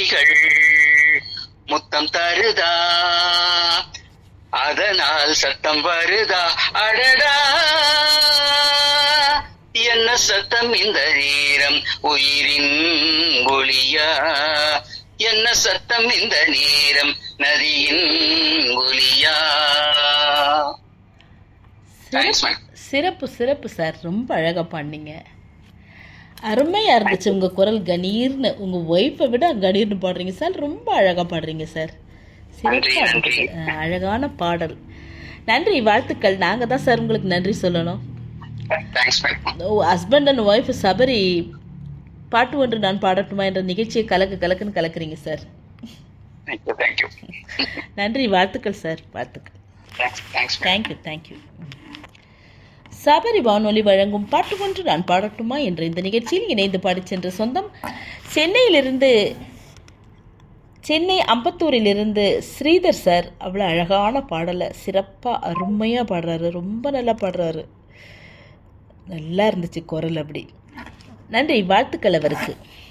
விழிகள் முத்தம் தருதா அதனால் சத்தம் வருதா அடடா என்ன சத்தம் இந்த நேரம் உயிரின் ஒளியா என்ன சத்தம் இந்த நேரம் நதியின் ஒளியா தேங்க்ஸ் மேம் சிறப்பு சிறப்பு சார் ரொம்ப அழகாக பாடினீங்க அருமையாக இருந்துச்சு உங்கள் குரல் கணீர்னு உங்கள் ஒய்ஃபை விட கணீர்னு பாடுறீங்க சார் ரொம்ப அழகாக பாடுறீங்க சார் நன்றி, சிறப்பாக நன்றி. இருந்தது அஹ், அழகான பாடல் நன்றி வாழ்த்துக்கள் நாங்கள் தான் சார் உங்களுக்கு நன்றி சொல்லணும் thanks ma'am husband and wife Sabari பாட்டு ஒன்று நான் பாடட்டுமா என்ற நிகழ்ச்சியை கலக்கு கலக்குன்னு கலக்குறீங்க சார் தேங்க்யூ தேங்க்யூ நன்றி வாழ்த்துக்கள் சார் வாழ்த்துக்கள் thanks thanks ma'am thank you thank you Sabari வானொலி வழங்கும் பாட்டு ஒன்று நான் பாடட்டுமா என்ற இந்த நிகழ்ச்சியில் இணைந்து பாடிச் சென்ற சொந்தம் சென்னையிலிருந்து சென்னை அம்பத்தூரிலிருந்து ஸ்ரீதர் சார் அவ்வளோ அழகான பாடலை சிறப்பாக அருமையாக பாடுறாரு ரொம்ப நல்லா பாடுறாரு நல்லா இருந்துச்சு குரல் அப்படி நன்றி வாழ்த்துக்கள் அவருக்கு